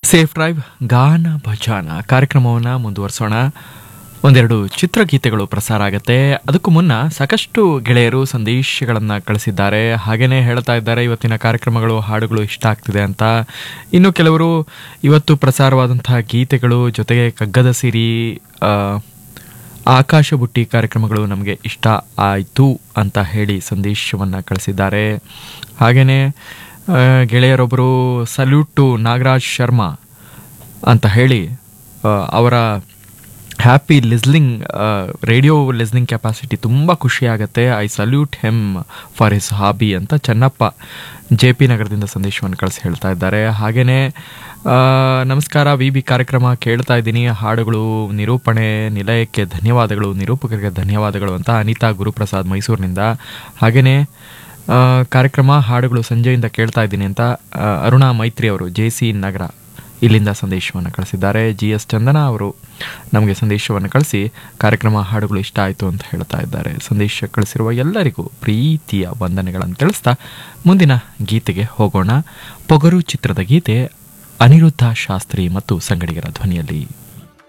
safe drive ಗಾನ ಭಜಾನ ಕಾರ್ಯಕ್ರಮವನ್ನು ಮುಂದುವರಿಸೋಣ ಒಂದೆರಡು ಚಿತ್ರಗೀತೆಗಳು ಪ್ರಸಾರ ಆಗುತ್ತೆ ಅದಕ್ಕೂ ಮುನ್ನ ಸಾಕಷ್ಟು ಗೆಳೆಯರು ಸಂದೇಶಗಳನ್ನು ಕಳಿಸಿದ್ದಾರೆ ಹಾಗೇನೆ ಹೇಳ್ತಾ ಇದ್ದಾರೆ ಇವತ್ತಿನ ಕಾರ್ಯಕ್ರಮಗಳು ಹಾಡುಗಳು ಇಷ್ಟ ಆಗ್ತಿದೆ ಅಂತ ಇನ್ನು ಕೆಲವರು ಇವತ್ತು ಪ್ರಸಾರವಾದಂತಹ ಗೀತೆಗಳು ಜೊತೆಗೆ ಕಗ್ಗದ ಸಿರಿ ಆ, ಆಕಾಶ ಬುಟ್ಟಿ ಕಾರ್ಯಕ್ರಮಗಳು ನಮಗೆ ಇಷ್ಟ ಆಯಿತು ಅಂತ ಹೇಳಿ ಸಂದೇಶವನ್ನು ಕಳಿಸಿದ್ದಾರೆ ಹಾಗೆಯೇ ಗೆಳೆಯರೊಬ್ಬರು ಸಲ್ಯೂಟ್ ಟು ನಾಗರಾಜ್ ಶರ್ಮಾ ಅಂತ ಹೇಳಿ ಆ, ಅವರ happy listening radio listening capacity ತುಂಬ ಖುಷಿಯಾಗತ್ತೆ I salute him for his hobby ಅಂತ ಚೆನ್ನಪ್ಪ ಜೆ ಪಿ ನಗರದಿಂದ ಸಂದೇಶವನ್ನು ಕಳಿಸಿ ಹೇಳ್ತಾ ಇದ್ದಾರೆ ಹಾಗೆಯೇ ನಮಸ್ಕಾರ ವಿ ಬಿ ಕಾರ್ಯಕ್ರಮ ಕೇಳ್ತಾ ಇದ್ದೀನಿ ಹಾಡುಗಳು ನಿರೂಪಣೆ ನಿಲಯಕ್ಕೆ ಧನ್ಯವಾದಗಳು ನಿರೂಪಕರಿಗೆ ಧನ್ಯವಾದಗಳು ಅಂತ ಅನಿತಾ ಗುರುಪ್ರಸಾದ್ ಮೈಸೂರಿನಿಂದ ಹಾಗೆಯೇ ಆ, ಕಾರ್ಯಕ್ರಮ ಹಾಡುಗಳು ಸಂಜೆಯಿಂದ ಕೇಳ್ತಾ ಇದ್ದೀನಿ ಅಂತ ಆ, ಅರುಣಾ ಮೈತ್ರಿ ಅವರು ಜೆ ಸಿ ನಗರ ಇಲ್ಲಿಂದ ಸಂದೇಶವನ್ನು ಕಳಿಸಿದ್ದಾರೆ ಜಿ ಎಸ್ ಚಂದನ ಅವರು ನಮಗೆ ಸಂದೇಶವನ್ನು ಕಳಿಸಿ ಕಾರ್ಯಕ್ರಮ ಹಾಡುಗಳು ಇಷ್ಟ ಆಯಿತು ಅಂತ ಹೇಳ್ತಾ ಇದ್ದಾರೆ ಸಂದೇಶ ಕಳಿಸಿರುವ ಎಲ್ಲರಿಗೂ ಪ್ರೀತಿಯ ವಂದನೆಗಳನ್ನು ತಿಳಿಸ್ತಾ ಮುಂದಿನ ಗೀತೆಗೆ ಹೋಗೋಣ ಪೊಗರು ಚಿತ್ರದ ಗೀತೆ ಅನಿರುದ್ಧ ಶಾಸ್ತ್ರಿ ಮತ್ತು ಸಂಗಡಿಗರ ಧ್ವನಿಯಲ್ಲಿ